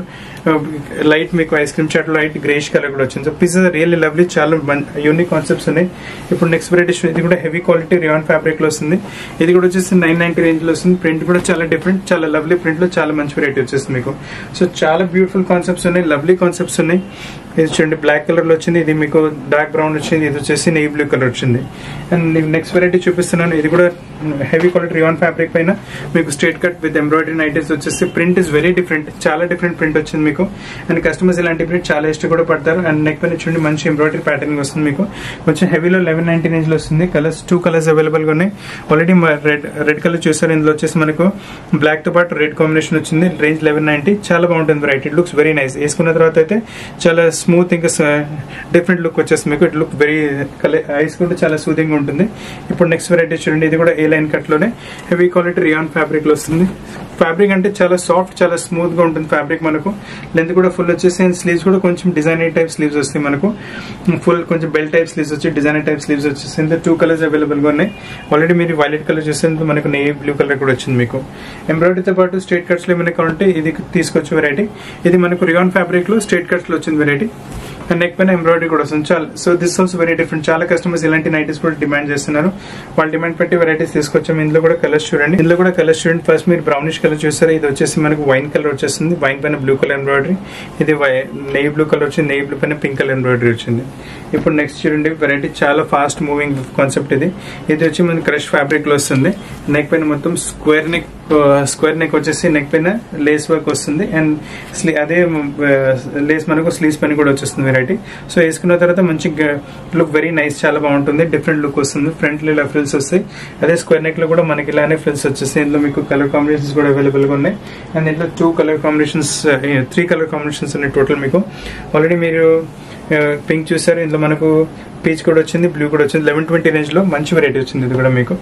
లైట్ మీకు ఐస్ క్రీమ్ చాట్ లైట్ గ్రేష్ కలర్ కూడా వచ్చింది సో పీసెస్ రియల్లీ లవ్లీ చాలా యూనిక్ కాన్సెప్ట్స్ ఉన్నాయి ఇప్పుడు నెక్స్ట్ వెరైటీ ఇది కూడా హెవీ క్వాలిటీ రియాన్ ఫ్యాబ్రిక్ లో వస్తుంది ఇది కూడా వచ్చేసి నైన్ నైన్టీ రేంజ్ లో వస్తుంది ప్రింట్ కూడా చాలా డిఫరెంట్ చాలా లవ్లీ ప్రింట్ లో చాలా మంచి వెరైటీ వచ్చేస్తుంది మీకు సో చాలా బ్యూటిఫుల్ కాన్సెప్ట్స్ ఉన్నాయి లవ్లీ కాన్సెప్ట్స్ ఉన్నాయి ఇది చూడండి బ్లాక్ కలర్ లో వచ్చింది ఇది మీకు డార్క్ బ్రౌన్ వచ్చింది ఇది వచ్చేసి నెయ్యి బ్లూ కలర్ వచ్చింది అండ్ నెక్స్ట్ వెరైటీ చూపిస్తున్నాను ఇది కూడా హెవీ క్వాలిటీ రియాన్ ఫ్యాబ్రిక్ పైన మీకు straight cut with embroidery nighties వచ్చేసి ప్రింట్ ఇస్ వెరీ డిఫరెంట్ చాలా డిఫరెంట్ ప్రింట్ వచ్చింది మీకు అండ్ కస్టమర్స్ ఇలాంటి ప్రింట్ చాలా ఇష్టపడి పడతారు అండ్ నెక్ పైన చూడండి మంచి ఎంబ్రాయిడరీ ప్యాటర్న్ వస్తుంది మీకు కొంచెం హెవీలో లెవెన్ నైన్టీ రేంజ్ లో వస్తుంది కలర్స్ టూ కలర్స్ అవైలబుల్ గా ఉన్నాయి ఆల్రెడీ రెడ్ రెడ్ కలర్ చూసారు ఇందులో వచ్చేసి మనకు బ్లాక్ తో పాటు రెడ్ కాంబినేషన్ వచ్చింది రేంజ్ లెవెన్ నైన్టీ చాలా బాగుంటుంది variety it looks very nice వేసుకున్న తర్వాత అయితే చాలా స్మూత్ ఇంకా డిఫరెంట్ లుక్ వచ్చేస్తుంది మీకు ఇట్ లుక్ వెరీ ఐస్ కూడా చాలా సూదింగ్ ఉంటుంది ఇప్పుడు నెక్స్ట్ వెరైటీ చూడండి ఇది కూడా ఏ లైన్ కట్ లోనే హెవీ క్వాలిటీ రియాన్ ఫ్యాబ్రిక్ లో వస్తుంది ఫ్యాబ్రిక్ అంటే చాలా సాఫ్ట్ చాలా స్మూత్ గా ఉంటుంది ఫ్యాబ్రిక్ మనకు లెంత్ కూడా ఫుల్ వచ్చేసి అండ్ స్లీవ్స్ కూడా కొంచెం డిజైనర్ టైప్ స్లీవ్స్ వస్తాయి మనకు ఫుల్ కొంచెం బెల్ టైప్ స్లీవ్స్ వచ్చి డిజైనర్ టైప్ స్లీవ్స్ వచ్చేసి ఇంత టూ కలర్స్ అవైలబుల్ గా ఉన్నాయి ఆల్రెడీ మీరు వైలెట్ కలర్ చూస్తే మనకు నెయ్యి బ్లూ కలర్ కూడా వచ్చింది మీకు ఎంబ్రాయిడరీతో పాటు స్ట్రేట్ కట్స్ లో ఏమైనా కావాలంటే ఇది తీసుకొచ్చి వెరైటీ ఇది మనకు రియాన్ ఫ్యాబ్రిక్ లో స్ట్రేట్ కట్స్ లో వచ్చింది వెరైటీ అండ్ నెక్ పైన ఎంబ్రాయిడరీ కూడా వస్తుంది చాలా so this also very different చాలా కస్టమర్స్ ఇలాంటి నైటీస్ కూడా డిమాండ్ చేస్తున్నారు వాళ్ళు డిమాండ్ పెట్టి వెరైటీస్ తీసుకొచ్చాం ఇందులో కూడా కలర్స్ చూడండి ఇందులో కూడా కలర్స్ చూడండి ఫస్ట్ మీరు బ్రౌనిష్ కలర్ చూస్తారు ఇది వచ్చేసి మనకు వైన్ కలర్ వచ్చేస్తుంది వైన్ పైన బ్లూ కలర్ ఎంబ్రాయిడరీ ఇది నెయ్యి బ్లూ కలర్ వచ్చింది నెయ్యి బ్లూ పైన పింక్ కలర్ ఎంబ్రాయిడరీ వచ్చింది ఇప్పుడు నెక్స్ట్ చూడండి వెరైటీ చాలా ఫాస్ట్ మూవింగ్ కాన్సెప్ట్ ఇది ఇది వచ్చి మనకి క్రష్ ఫ్యాబ్రిక్ లో వస్తుంది నెక్ పైన మొత్తం స్క్వేర్ నెక్ స్క్వేర్ నెక్ వచ్చేసి నెక్ పైన లేస్ వర్క్ వస్తుంది అండ్ స్లీ అదే లేస్ మనకు స్లీవ్స్ పైన కూడా వచ్చేస్తుంది వెరైటీ సో వేసుకున్న తర్వాత మంచి లుక్ వెరీ నైస్ చాలా బాగుంటుంది డిఫరెంట్ లుక్ వస్తుంది ఫ్రంట్ లో ఇలా ఫ్రిల్స్ వస్తాయి అదే స్క్వేర్ నెక్ లో కూడా మనకి ఇలానే ఫ్రిల్స్ వచ్చేస్తాయి ఇందులో మీకు కలర్ కాంబినేషన్స్ కూడా అవైలబుల్ గా ఉన్నాయి అండ్ ఇందులో two colour combinations three colour combinations ఉన్నాయి టోటల్ మీకు ఆల్రెడీ మీరు పింక్ చూసారు ఇందులో మనకు పీచ్ కూడా వచ్చింది బ్లూ కూడా వచ్చింది లెవెన్ ట్వంటీ రేంజ్ లో మంచి వెరైటీ వచ్చింది ఇది కూడా మీకు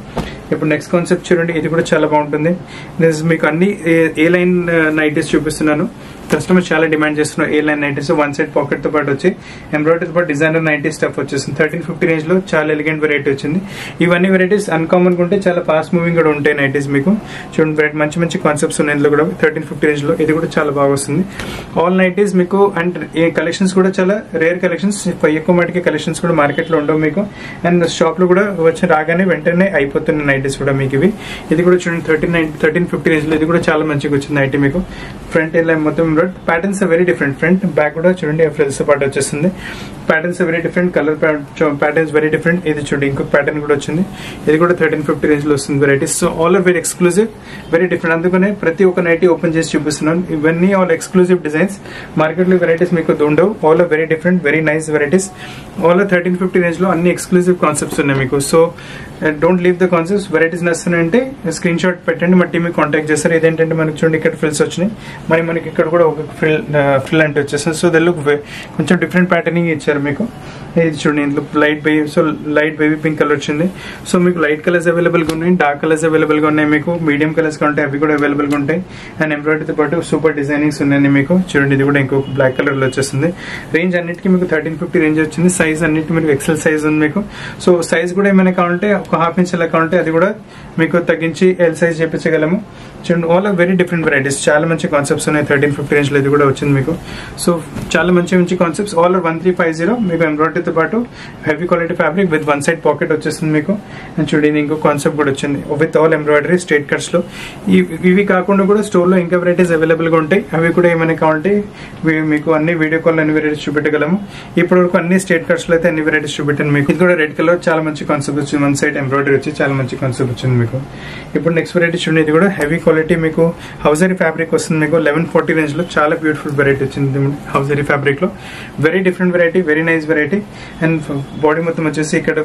ఇప్పుడు నెక్స్ట్ కాన్సెప్ట్ చూడండి ఇది కూడా చాలా బాగుంటుంది దిస్ మీకు అన్ని ఏ లైన్ నైటీస్ చూపిస్తున్నాను కస్టమర్ చాలా డిమాండ్ చేస్తున్నారు A line nighties one side pocket తో పాటు వచ్చి ఎంబ్రాయిడరీ పాటు డిజైనర్ నైటీ స్టఫ్ వచ్చేసింది థర్టీన్ ఫిఫ్టీ రేంజ్ లో చాలా ఎలిగెంట్ వెరైటీ వచ్చింది ఇవన్నీ వెరైటీస్ అన్కామన్ ఉంటే చాలా ఫాస్ట్ మూవింగ్ కూడా ఉంటాయి నైటీస్ మీకు చూడండి వెరైటీ మంచి మంచి కాన్సెప్ట్స్ ఉన్నాయి ఇందులో కూడా థర్టీన్ ఫిఫ్టీ రేంజ్ లో ఇది కూడా చాలా బాగా వస్తుంది ఆల్ నైటీస్ మీకు అండ్ ఈ కలెక్షన్స్ కూడా చాలా రేర్ కలెక్షన్స్ ఎక్కువ మటుకి కలెక్షన్స్ కూడా మార్కెట్ లో ఉండవు మీకు అండ్ షాప్ లో కూడా వచ్చి రాగానే వెంటనే అయిపోతున్న నైటీస్ కూడా మీకు ఇవి ఇది కూడా చూడండి thirteen nine thirteen fifty range లో ఇది కూడా చాలా మంచిగా వచ్చింది నైటీ మీకు ఫ్రంట్ ఇలా మొత్తం embroidered patterns very different front back కూడా చూడండి ఫ్రిల్స్ పాటు వచ్చేస్తుంది patterns very different colour patterns very different ఇది చూడండి ఇంకొక ప్యాటర్న్ కూడా వచ్చింది ఇది కూడా థర్టీన్ ఫిఫ్టీ రేంజ్ లో వస్తుంది varieties so all are very exclusive very different అందుకనే ప్రతి ఒక్క నైటీ ఓపెన్ చేసి చూపిస్తున్నాను ఇవన్నీ ఆల్ ఎక్స్క్లూజివ్ డిజైన్స్ మార్కెట్ లో వెరైటీస్ మీకు ఉండవు all are very different very nice varieties all are thirteen fifty range లో అన్ని ఎక్స్క్లూజివ్ కాన్సెప్ట్స్ ఉన్నాయి మీకు so don't leave the concepts varieties నస్తున్నాయంటే స్క్రీన్ షాట్ పెట్టండి మా టీమ్ కాంటాక్ట్ చేస్తారు ఇదేంటంటే మనకి చూడండి ఇక్కడ ఫ్రిల్స్ వచ్చినాయి మరి మనకి ఇక్కడ కూడా ఒక ఫ్రిల్ ఫ్రిల్ అంటే వచ్చేస్తుంది సో దెల్ కొంచెం డిఫరెంట్ ప్యాటర్నింగ్ ఇచ్చారు మీకు ఇది చూడండి ఇందులో light baby so light baby pink colour వచ్చింది సో మీకు లైట్ కలర్స్ అవైలబుల్ గా ఉన్నాయి డార్క్ కలర్స్ అవైలబుల్ గా ఉన్నాయి మీకు మీడియం కలర్స్ ఉంటాయి అవి కూడా అవైలబుల్ గా ఉంటాయి అండ్ ఎంబ్రాయిడరీతో పాటు సూపర్ డిజైనింగ్స్ ఉన్నాయి మీకు చూడండి ఇది కూడా ఇంకొక బ్లాక్ కలర్ లో వచ్చేస్తుంది రేంజ్ అన్నిటికీ మీకు థర్టీన్ ఫిఫ్టీ రేంజ్ వచ్చింది సైజ్ అన్నిటి మీకు ఎక్సెల్ సైజ్ ఉంది మీకు సో సైజ్ కూడా ఏమైనా కావాలంటే ఒక హాఫ్ ఇంచ్ అలా కావాలంటే అది కూడా మీకు తగ్గించి ఎల్ సైజ్ చేపించగలము చూడండి all are very different varieties చాలా మంచి కాన్సెప్ట్స్ ఉన్నాయి థర్టీన్ ఫిఫ్టీ రేంజ్ లో ఇది కూడా వచ్చింది మీకు సో చాలా మంచి మంచి concepts all are one three five zero మీకు ఎంబ్రాయిడరీతో పాటు heavy quality fabric with one side pocket వచ్చేస్తుంది మీకు అండ్ చూడండి ఇంకో కాన్సెప్ట్ కూడా వచ్చింది with all embroidery straight cuts లో ఇవి ఇవి కాకుండా కూడా స్టోర్ లో ఇంకా వెరైటీస్ అవైలబుల్ గా ఉంటాయి అవి కూడా ఏమైనా కావాలంటే ఇవి మీకు అన్ని వీడియో కాల్ అన్ని వెరైటీస్ చూపెట్టగలము ఇప్పటి వరకు అన్ని స్టేట్ కట్స్ లో అయితే అన్ని వెరైటీస్ చూపెట్టాను మీకు ఇది కూడా రెడ్ కలర్ చాలా మంచి కాన్సెప్ట్ వచ్చింది వన్ సైడ్ ఎంబ్రాయిడరీ వచ్చి చాలా మంచి కాన్సెప్ట్ వచ్చింది మీకు ఇప్పుడు నెక్స్ట్ వెరైటీ చూడండి ఇది కూడా హెవీ క్వాలిటీ మీకు హౌజరీ ఫ్యాబ్రిక్ వస్తుంది మీకు లెవెన్ ఫార్టీ రేంజ్ లో చాలా బ్యూటిఫుల్ వెరైటీ వచ్చింది హౌజరీ ఫ్యాబ్రిక్ లో very different variety very nice variety and body మొత్తం వచ్చేసి ఇక్కడ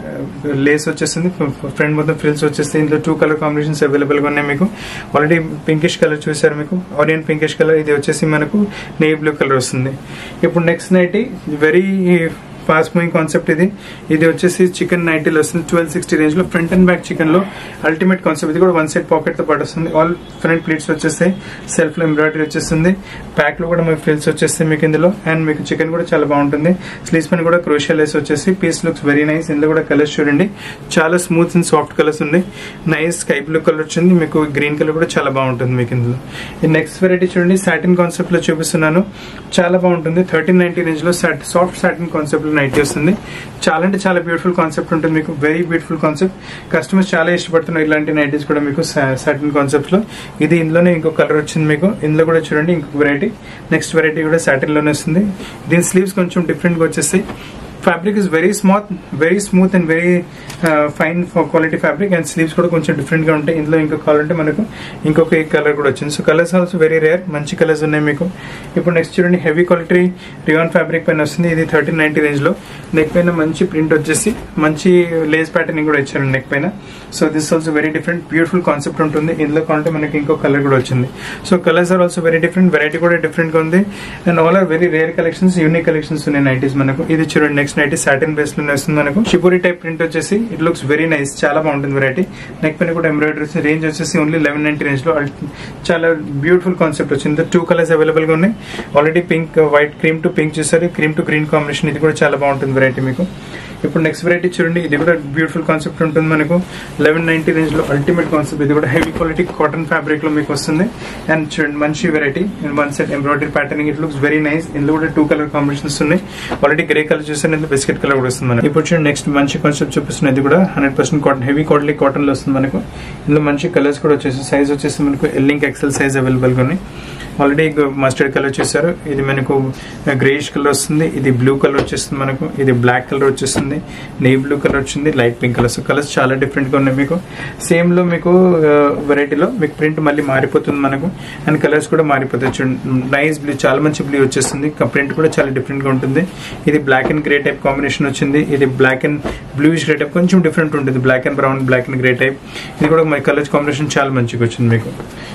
లేస్ వచ్చేస్తుంది ఫ్రంట్ మొత్తం ఫ్రిల్స్ వచ్చేసి ఇందులో టూ కలర్ కాంబినేషన్స్ అవైలబుల్ గా ఉన్నాయి మీకు ఆల్రెడీ పింకిష్ కలర్ చూసారు మీకు ఆనియన్ పింకిష్ కలర్ ఇది వచ్చేసి మనకు నెయ్యి బ్లూ కలర్ వస్తుంది ఇప్పుడు next night very fast moving concept ఇది ఇది వచ్చేసి చికెన్ నైటీలో వస్తుంది ట్వెల్వ్ సిక్స్టీ రేంజ్ లో ఫ్రంట్ అండ్ బ్యాక్ చికెన్ లో అల్టిమేట్ కాన్సెప్ట్ ఇది కూడా వన్ సైడ్ పాకెట్ తో పాటు వస్తుంది ఆల్ ఫ్రంట్ ప్లేట్స్ వచ్చేస్తాయి సెల్ఫ్ లో ఎంబ్రాయిడరీ వచ్చేస్తుంది బ్యాక్ లో కూడా మీకు ఫ్రిల్స్ వచ్చేస్తాయి మీకు ఇందులో అండ్ మీకు చికెన్ కూడా చాలా బాగుంటుంది స్లీవ్స్ పైన కూడా క్రోషియల్ లేస్ వచ్చేసి పీస్ లుక్స్ వెరీ నైస్ ఇందులో కూడా కలర్స్ చూడండి చాలా స్మూత్ అండ్ సాఫ్ట్ కలర్స్ ఉంది నైస్ స్కై బ్లూ కలర్ వచ్చింది మీకు గ్రీన్ కలర్ కూడా చాలా బాగుంటుంది మీకు ఇందులో ఈ నెక్స్ట్ వెరైటీ చూడండి సాటిన్ కాన్సెప్ట్ లో చూపిస్తున్నాను చాలా బాగుంటుంది థర్టీన్ నైన్టీ రేంజ్ లో సాఫ్ట్ సాటిన్ కాన్సెప్ట్ లో నైట్ వస్తుంది చాలా అంటే చాలా బ్యూటిఫుల్ కాన్సెప్ట్ ఉంటుంది మీకు వెరీ బ్యూటిఫుల్ కాన్సెప్ట్ కస్టమర్స్ చాలా ఇష్టపడుతున్నారు ఇలాంటి నైటీస్ కూడా మీకు సాటిన్ కాన్సెప్ట్ లో ఇది ఇందులోనే ఇంకో కలర్ వచ్చింది మీకు ఇందులో కూడా చూడండి ఇంకొక వెరైటీ నెక్స్ట్ వెరైటీ కూడా సాటిన్ లోనే వస్తుంది దీని స్లీవ్స్ కొంచెం డిఫరెంట్ గా వచ్చేస్తాయి fabric is very smooth very smooth and very fine quality fabric and sleeves కూడా కొంచెం డిఫరెంట్ గా ఉంటాయి ఇందులో ఇంకో కలర్ అంటే మనకు ఇంకొక కలర్ కూడా వచ్చింది so colours also very rare మంచి కలర్స్ ఉన్నాయి మీకు ఇప్పుడు నెక్స్ట్ చూడండి హెవీ క్వాలిటీ రియాన్ ఫ్యాబ్రిక్ పైన వస్తుంది ఇది థర్టీన్ నైన్టీ రేంజ్ లో నెక్ పైన మంచి ప్రింట్ వచ్చేసి మంచి లేస్ ప్యాటర్నింగ్ కూడా ఇచ్చారు నెక్ పైన so this also very different beautiful concept ఉంటుంది ఇందులో కావాలంటే మనకి ఇంకో కలర్ కూడా వచ్చింది so colours are also very different variety కూడా డిఫరెంట్ గా ఉంది and all are very rare collections unique collections ఉన్నాయి నైటీస్ మనకు ఇది చూడండి నెక్స్ట్ నైటీ సాటిన్ బేస్ లోనే వస్తుంది మనకు షిపూరి టైప్ ప్రింట్ వచ్చేసి ఇట్ లుక్స్ వెరీ నైస్ చాలా బాగుంటుంది వెరైటీ నెక్ పైన కూడా ఎంబ్రాయిడరీ రేంజ్ వచ్చేసి ఓన్లీ లెవెన్ నైన్టీ రేంజ్ లో చాలా బ్యూటిఫుల్ కాన్సెప్ట్ వచ్చింది టూ కలర్స్ అవైలబుల్ గా ఉన్నాయి already pink white cream to pink చూసారు క్రీమ్ టు గ్రీన్ కాంబినేషన్ ఇది కూడా చాలా బాగుంటుంది వెరైటీ మీకు ఇప్పుడు నెక్స్ట్ వెరైటీ చూడండి ఇది కూడా బ్యూటిఫుల్ కాన్సెప్ట్ ఉంటుంది మనకు లెవెన్ నైన్టీ రేంజ్ లో అల్టిమేట్ కాన్సెప్ట్ ఇది కూడా హెవీ క్వాలిటీ కాటన్ ఫ్యాబ్రిక్ లో మీకు వస్తుంది అండ్ చూడండి మంచి variety and one set embroidery patterning it looks very nice ఇందులో కూడా టూ కలర్ కాంబినేషన్స్ ఉన్నాయి ఆల్రెడీ గ్రే కలర్ చూసాను ఇందులో బిస్కెట్ కలర్ కూడా వస్తుంది మనకి ఇప్పుడు చూడండి నెక్స్ట్ మంచి కాన్సెప్ట్ చూపిస్తుంది ఇది కూడా hundred percent cotton heavy quality cotton లో వస్తుంది మనకు ఇందులో మంచి కలర్స్ కూడా వచ్చేసి సైజ్ వచ్చేసి మనకు ఎల్లింగ్ ఎక్సెల్ సైజ్ అవైలబుల్ గా ఉన్నాయి ఆల్రెడీ మస్టర్డ్ కలర్ చూసారు ఇది మనకు గ్రేష్ కలర్ వస్తుంది ఇది బ్లూ కలర్ వచ్చేస్తుంది మనకు ఇది బ్లాక్ కలర్ వచ్చేస్తుంది నెయ్యి బ్లూ కలర్ వచ్చింది light pink colour so colours చాలా డిఫరెంట్ గా ఉన్నాయి మీకు సేమ్ లో మీకు వెరైటీలో మీకు ప్రింట్ మళ్ళీ మారిపోతుంది మనకు అండ్ కలర్స్ కూడా మారిపోతాయి చూడండి నైస్ బ్లూ చాలా మంచి బ్లూ వచ్చేస్తుంది ప్రింట్ కూడా చాలా డిఫరెంట్ గా ఉంటుంది ఇది black and grey type combination వచ్చింది ఇది black and bluish grey type కొంచెం డిఫరెంట్ ఉంటుంది black and brown black and grey type ఇది కూడా మన కలర్స్ కాంబినేషన్ చాలా మంచిగా వచ్చింది మీకు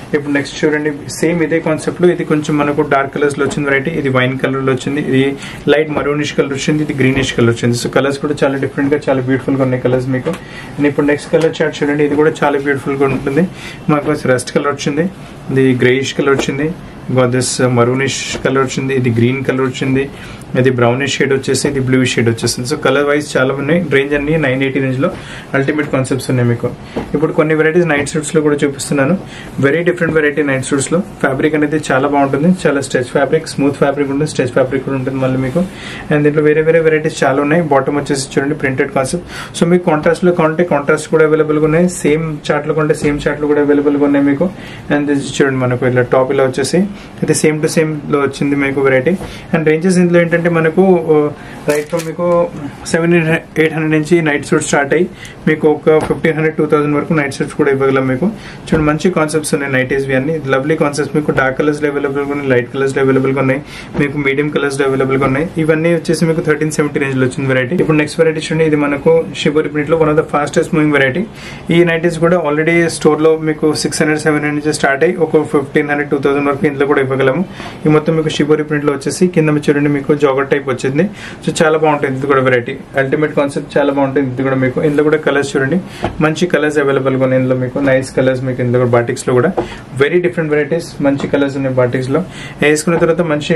ఇప్పుడు నెక్స్ట్ చూడండి సేమ్ ఇదే కాన్సెప్ట్ లో ఇది కొంచెం మనకు డార్క్ కలర్స్ లో వచ్చింది వెరైటీ ఇది వైన్ కలర్ లో వచ్చింది ఇది లైట్ మరూనిష్ కలర్ వచ్చింది ఇది గ్రీనిష్ కలర్ వచ్చింది సో కలర్స్ కూడా చాలా డిఫరెంట్ గా చాలా బ్యూటిఫుల్ గా ఉన్నాయి కలర్స్ మీకు అండ్ ఇప్పుడు నెక్స్ట్ కలర్ చార్ట్ చూడండి ఇది కూడా చాలా బ్యూటిఫుల్ గా ఉంటుంది మాకు రస్ట్ కలర్ వచ్చింది ఇది గ్రేయిష్ కలర్ వచ్చింది దిస్ మరూనిష్ కలర్ వచ్చింది ఇది గ్రీన్ కలర్ వచ్చింది ఇది బ్రౌనిష్ షేడ్ వచ్చేసి ఇది బ్లూ షేడ్ వచ్చేసింది సో కలర్ వైజ్ చాలా ఉన్నాయి రేంజ్ అన్ని నైన్ ఎయిటీ రేంజ్ లో అల్టిమేట్ కాన్సెప్ట్స్ ఉన్నాయి మీకు ఇప్పుడు కొన్ని వెరైటీస్ నైట్ సూట్స్ లో కూడా చూపిస్తున్నాను very different variety night suits లో ఫ్యాబ్రిక్ అనేది చాలా బాగుంటుంది చాలా స్ట్రెచ్ ఫ్యాబ్రిక్ స్మూత్ ఫ్యాబ్రిక్ ఉంటుంది స్ట్రెచ్ ఫ్యాబ్రిక్ కూడా ఉంటుంది మళ్ళీ మీకు అండ్ దీంట్లో వేరే వేరే వెరైటీస్ చాలా ఉన్నాయి బాటమ్ వచ్చేసి చూడండి ప్రింటెడ్ కాన్సెప్ట్ సో మీకు కాంట్రాస్ట్ లో కావాలంటే కాంట్రాస్ట్ కూడా అవైలబుల్ గా ఉన్నాయి సేమ్ చార్ట్ లో కొంటే సేమ్ చార్ట్ లో కూడా అవైలబుల్ గా ఉన్నాయి మీకు అండ్ దిస్ చూడండి మనకు ఇలా టాప్ ఇలా వచ్చేసి అయితే సేమ్ టు సేమ్ లో వచ్చింది మీకు వెరైటీ అండ్ రేంజెస్ ఇందులో ఏంటంటే మనకు రైట్ ఫ్రమ్ మీకు సెవెన్ ఎయిట్ హండ్రెడ్ నుంచి నైట్ సూట్ స్టార్ట్ అయ్యి మీకు ఒక ఫిఫ్టీన్ హండ్రెడ్ టూ థౌసండ్ వరకు నైట్ సూట్స్ కూడా ఇవ్వగలం మీకు చూడండి మంచి కాన్సెప్ట్స్ ఉన్నాయి నైటీస్ అన్ని లవ్లీ కాన్సెప్ట్స్ మీకు డార్క్ కలర్స్ లో అవైలబుల్ గా ఉన్నాయి లైట్ కలర్స్ లో అవైలబుల్ గా ఉన్నాయి మీకు మీడియం కలర్స్ లో అవైలబుల్ గా ఉన్నాయి ఇవన్నీ వచ్చేసి మీకు థర్టీన్ సెవెంటీ రేంజ్ లో వచ్చింది వెరైటీ ఇప్పుడు నెక్స్ట్ వెరైటీ చూడండి ఇది మనకు షిబోరి ప్రింట్ లో one of the fastest moving variety ఈ నైటీస్ కూడా ఆల్రెడీ స్టోర్ లో మీకు సిక్స్ హండ్రెడ్ సెవెన్ హండ్రెడ్ నుంచి స్టార్ట్ అయ్యి ఒక ఫిఫ్టీన్ హండ్రెడ్ టూ థౌసండ్ వరకు ఇంట్లో కూడా ఇవ్వగలము ఈ మొత్తం మీకు షిబోరి ప్రింట్ లో వచ్చేసి కింద చూడండి మీకు జాగర్ టైప్ వచ్చింది సో చాలా బాగుంటుంది ఇది కూడా వెరైటీ అల్టిమేట్ కాన్సెప్ట్ చాలా బాగుంటుంది ఇది కూడా మీకు ఇందులో కూడా కలర్స్ చూడండి మంచి కలర్స్ అవైలబుల్ గా ఉన్నాయి ఇందులో మీకు నైస్ కలర్స్ మీకు ఇందులో కూడా బాటిక్స్ లో కూడా వెరీ డిఫరెంట్ వెరైటీస్ మంచి కలర్స్ ఉన్నాయి బాటిక్స్ లో వేసుకున్న తర్వాత మంచి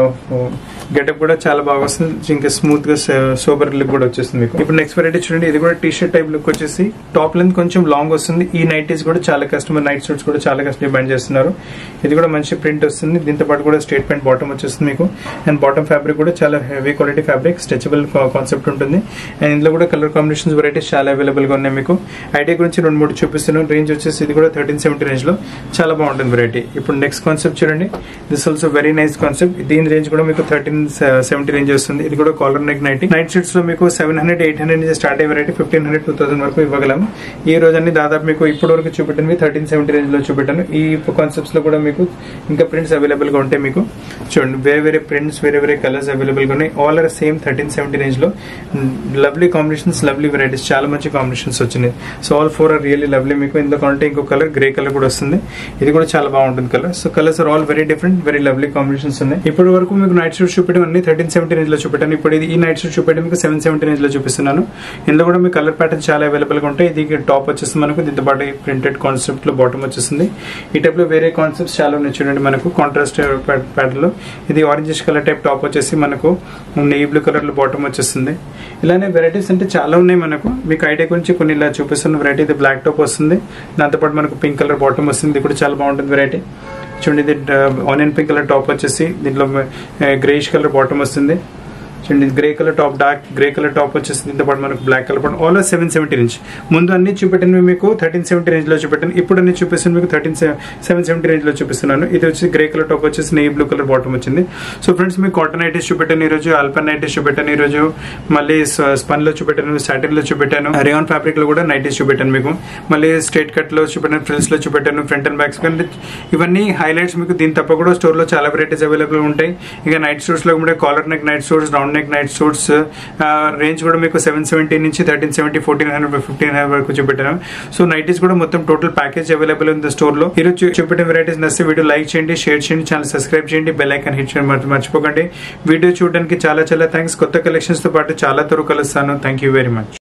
గెటప్ కూడా చాలా బాగా వస్తుంది ఇంకా స్మూత్ గా సూపర్ లుక్ కూడా వచ్చేస్తుంది మీకు ఇప్పుడు నెక్స్ట్ వెరైటీ చూడండి ఇది కూడా టీ షర్ట్ టైప్ లుక్ వచ్చేసి టాప్ లెంత్ కొంచెం లాంగ్ వస్తుంది ఈ నైటీస్ కూడా చాలా కస్టమర్ నైట్ సూట్స్ కూడా చాలా కష్టం డిమాండ్ చేస్తున్నారు ఇది కూడా మంచి ప్రింట్ వస్తుంది దీంతో పాటు కూడా స్టేట్ ప్యాంట్ బాటమ్ వచ్చేస్తుంది మీకు అండ్ బాటమ్ ఫ్యాబ్రిక్ కూడా చాలా heavy quality fabric stretchable concept ఉంటుంది అండ్ ఇందులో కూడా కలర్ కాంబినేషన్స్ వెరైటీస్ చాలా అవైలబుల్ గా ఉన్నాయి మీకు ఐడియా గురించి రెండు మూడు చూపిస్తున్నాను రేంజ్ వచ్చేసి ఇది కూడా థర్టీన్ సెవెంటీ రేంజ్ లో చాలా బాగుంటుంది వెరైటీ ఇప్పుడు నెక్స్ట్ కాన్సెప్ట్ చూడండి this also very nice concept దీని రేంజ్ కూడా మీకు థర్టీన్ సెవెంటీ రేంజ్ వస్తుంది ఇది కూడా collar neck night night sheets లో మీకు సెవెన్ హండ్రెడ్ ఎయిట్ హండ్రెడ్ నుంచి స్టార్ట్ అయ్యే variety fifteen hundred two thousand వరకు ఇవ్వగలము ఈ రోజు అన్ని దాదాపు మీకు ఇప్పటి వరకు చూపెట్టాను థర్టీన్ సెవెంటీ రేంజ్ లో చూపెట్టాను ఈ కాన్సెప్ట్స్ లో కూడా మీకు ఇంకా ప్రింట్స్ అవైలబుల్ గా ఉంటాయి మీకు చూడండి వేరే వేరే ప్రింట్స్ వేరే వేరే కలర్స్ అవైలబుల్ గా ఉన్నాయి all are same thirteen seventy range లో లవ్లీ కాంబినేషన్స్ లవ్లీ వెరైటీస్ చాలా మంచి కాంబినేషన్స్ వచ్చినాయి so all four are really lovely మీకు ఇందులో కావాలంటే ఇంకో కలర్ గ్రే కలర్ కూడా వస్తుంది ఇది కూడా చాలా బాగుంటుంది colour so colours are all very different very lovely combinations ఉన్నాయి ఇప్పటి వరకు మీకు నైట్ షూట్ చూపెట్టడం అన్ని థర్టీన్ సెవెంటీ రేంజ్ లో చూపెట్టాను ఇప్పుడు ఇది ఈ నైట్ షూట్ చూపెట్టి మీకు సెవెన్ సెవెంటీ రేంజ్ లో చూపిస్తున్నాను ఇందులో కూడా మీకు కలర్ ప్యాటర్న్ చాలా అవైలబుల్ గా ఉంటాయి ఇది టాప్ వచ్చేస్తుంది మనకు దీంతో పాటు ప్రింటెడ్ కాన్సెప్ట్ లో బాటమ్ వచ్చేస్తుంది ఈ టైప్ లో వేరే కాన్సెప్ట్స్ చాలా ఉన్నాయి చూడండి మనకు కాంట్రాస్ట్ ప్యాటర్న్ లో ఇది ఆరెంజ్ కలర్ టైప్ టాప్ వచ్చేసి మనకు నెయ్యి బ్లూ కలర్ లో బాటమ్ వచ్చేస్తుంది ఇలానే వెరైటీస్ అంటే చాలా ఉన్నాయి మనకు మీకు ఐడియా గురించి కొన్ని ఇలా చూపిస్తున్న వెరైటీ ఇది బ్లాక్ టాప్ వస్తుంది దాంతోపాటు మనకు పింక్ కలర్ బాటమ్ వస్తుంది ఇది కూడా చాలా బాగుంటుంది వెరైటీ చూడండి ఇది ఆనియన్ పింక్ కలర్ టాప్ వచ్చేసి దీంట్లో గ్రేష్ కలర్ బాటమ్ వస్తుంది చూడండి grey colour top dark grey colour top వచ్చేసి దీంతో పాటు మనకు బ్లాక్ కలర్ పాటు ఆల్ సెవెన్ సెవెంటీ రేంజ్ ముందు అన్ని చూపెట్టాను మీకు థర్టీన్ సెవెంటీ రేంజ్ లో చూపెట్టాను ఇప్పుడు అన్ని చూపిస్తాను మీకు థర్టీన్ సెవెన్ సెవెంటీ రేంజ్ లో చూపిస్తున్నాను ఇది వచ్చి గ్రే కలర్ టాప్ వచ్చేసి నెయ్యి బ్లూ కలర్ బాటమ్ వచ్చింది సో ఫ్రెండ్స్ మీకు కాటన్ నైటీస్ చూపెట్టాను ఈ రోజు ఆల్పన్ నైటీస్ చూపెట్టాను ఈ రోజు మళ్ళీ స్పన్ లో చూపెట్టాను సాటిన్ లో చూపెట్టాను రేయాన్ ఫ్యాబ్రిక్ లో కూడా నైటీస్ చూపెట్టాను మీకు మళ్ళీ స్ట్రేట్ కట్ లో చూపెట్టాను ఫ్రిల్స్ లో చూపెట్టాను ఫ్రంట్ అండ్ బ్యాక్స్ కానీ ఇవన్నీ హైలైట్స్ మీకు దీని తప్ప కూడా స్టోర్ లో చాలా వెరైటీస్ అవైలబుల్ ఉంటాయి ఇక నైట్ సూట్స్ లో కూడా collar neck night suits round neck night suits range కూడా మీకు సెవెన్ సెవెంటీ నుంచి thirteen seventy fourteen hundred fifteen hundred వరకు చూపెట్టాను సో నైటీస్ కూడా మొత్తం టోటల్ ప్యాకేజ్ అవైలబుల్ ఉంది స్టోర్ లో ఈ రోజు చూపెట్టిన వెరైటీస్ నచ్చితే వీడియో లైక్ చేయండి షేర్ చేయండి ఛానల్ సబ్స్క్రైబ్ చేయండి బెల్ ఐకాన్ హిట్ చేయండి మర్చి- మర్చిపోకండి వీడియో చూడడానికి చాలా చాలా థ్యాంక్స్ కొత్త కలెక్షన్స్ తో పాటు చాలా త్వరగా కలుస్తాను థ్యాంక్ యూ వెరీ మచ్